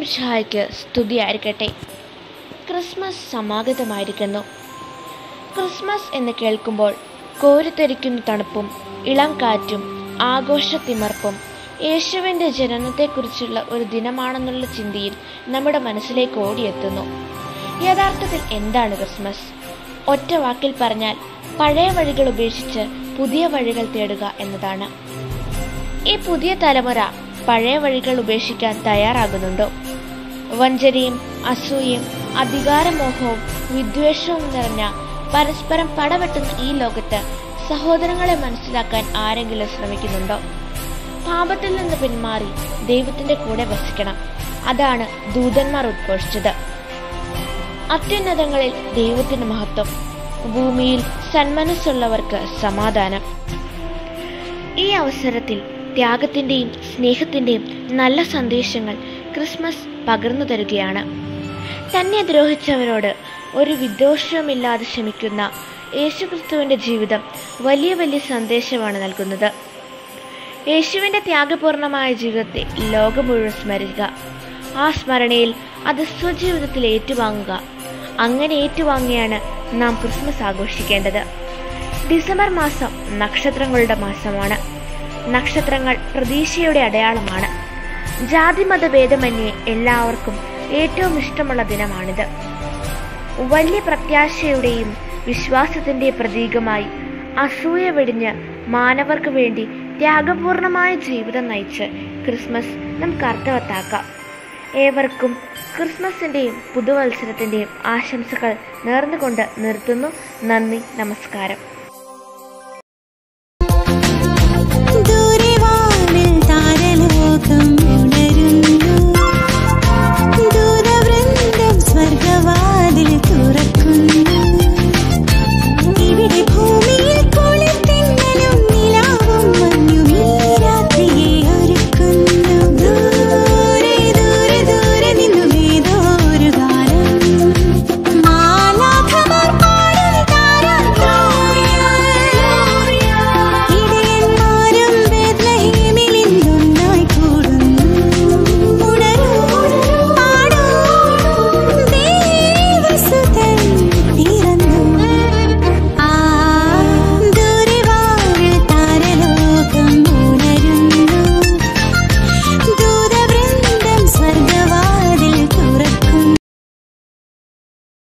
മിശിഹായ്ക്ക് സ്തുതിയായിരിക്കട്ടെ Christmas സമാഗതമായിരിക്കുന്നു Christmas എന്ന് കേൾക്കുമ്പോൾ കോരിത്തെരിക്കുന്ന തണുപ്പും ഇളം കാറ്റും ആഘോഷത്തിമർപ്പും യേശുവിൻ്റെ ജനനത്തെക്കുറിച്ചുള്ള ഒരു ദിനമാണെന്നുള്ള ചിന്തയിൽ നമ്മുടെ മനസ്സിലേക്ക് ഓടിയെത്തുന്നു യഥാർത്ഥത്തിൽ എന്താണ് ക്രിസ്മസ് ഒറ്റ വാക്കിൽ പറഞ്ഞാൽ പഴയ വഴികൾ ഉപേക്ഷിച്ച് പുതിയ വഴികൾ തേടുക എന്നതാണ് ഈ പുതിയ തലമുറ പഴയ വഴികൾ ഉപേക്ഷിക്കാൻ തയ്യാറാകുന്നുണ്ടോ വഞ്ചനയും അസൂയയും അധികാരമോഹവും വിദ്വേഷവും നിറഞ്ഞ പരസ്പരം പടവെട്ടുന്ന ഈ ലോകത്ത് സഹോദരങ്ങളെ മനസ്സിലാക്കാൻ ആരെങ്കിലും ശ്രമിക്കുന്നുണ്ടോ പാപത്തിൽ നിന്ന് പിന്മാറി ദൈവത്തിന്റെ കൂടെ വസിക്കണം അതാണ് ദൂതന്മാർ ഉദ്ഘോഷിച്ചത് അത്യുന്നതങ്ങളിൽ ദൈവത്തിന് മഹത്വം ഭൂമിയിൽ സന്മനസ്സുള്ളവർക്ക് സമാധാനം ഈ അവസരത്തിൽ ത്യാഗത്തിന്റെയും സ്നേഹത്തിന്റെയും നല്ല സന്ദേശങ്ങൾ ക്രിസ്മസ് പകർന്നു തരുകയാണ് തന്നെ ദ്രോഹിച്ചവരോട് ഒരു വിദ്വേഷവുമില്ലാതെ ക്ഷമിക്കുന്ന യേശുക്രിസ്തുവിന്റെ ജീവിതം വലിയ വലിയ സന്ദേശമാണ് നൽകുന്നത് യേശുവിന്റെ ത്യാഗപൂർണമായ ജീവിതത്തെ ലോകം മുഴുവൻ സ്മരിക്കുക ആ സ്മരണയിൽ അത് സ്വജീവിതത്തിൽ ഏറ്റുവാങ്ങുക അങ്ങനെ ഏറ്റുവാങ്ങിയാണ് നാം ക്രിസ്മസ് ആഘോഷിക്കേണ്ടത് ഡിസംബർ മാസം നക്ഷത്രങ്ങളുടെ മാസമാണ് നക്ഷത്രങ്ങൾ പ്രതീക്ഷയുടെ അടയാളമാണ് ജാതിമത ഭേദമന്യേ എല്ലാവർക്കും ഏറ്റവും ഇഷ്ടമുള്ള ദിനമാണിത് വലിയ പ്രത്യാശയുടെയും വിശ്വാസത്തിന്റെയും പ്രതീകമായി അസൂയ വെടിഞ്ഞ് മാനവർക്ക് വേണ്ടി ത്യാഗപൂർണമായ ജീവിതം നയിച്ച് ക്രിസ്മസ് നമുക്ക് അർത്ഥവത്താക്കാം ഏവർക്കും ക്രിസ്മസിന്റെയും പുതുവത്സരത്തിന്റെയും ആശംസകൾ നേർന്നുകൊണ്ട് നിർത്തുന്നു നന്ദി നമസ്കാരം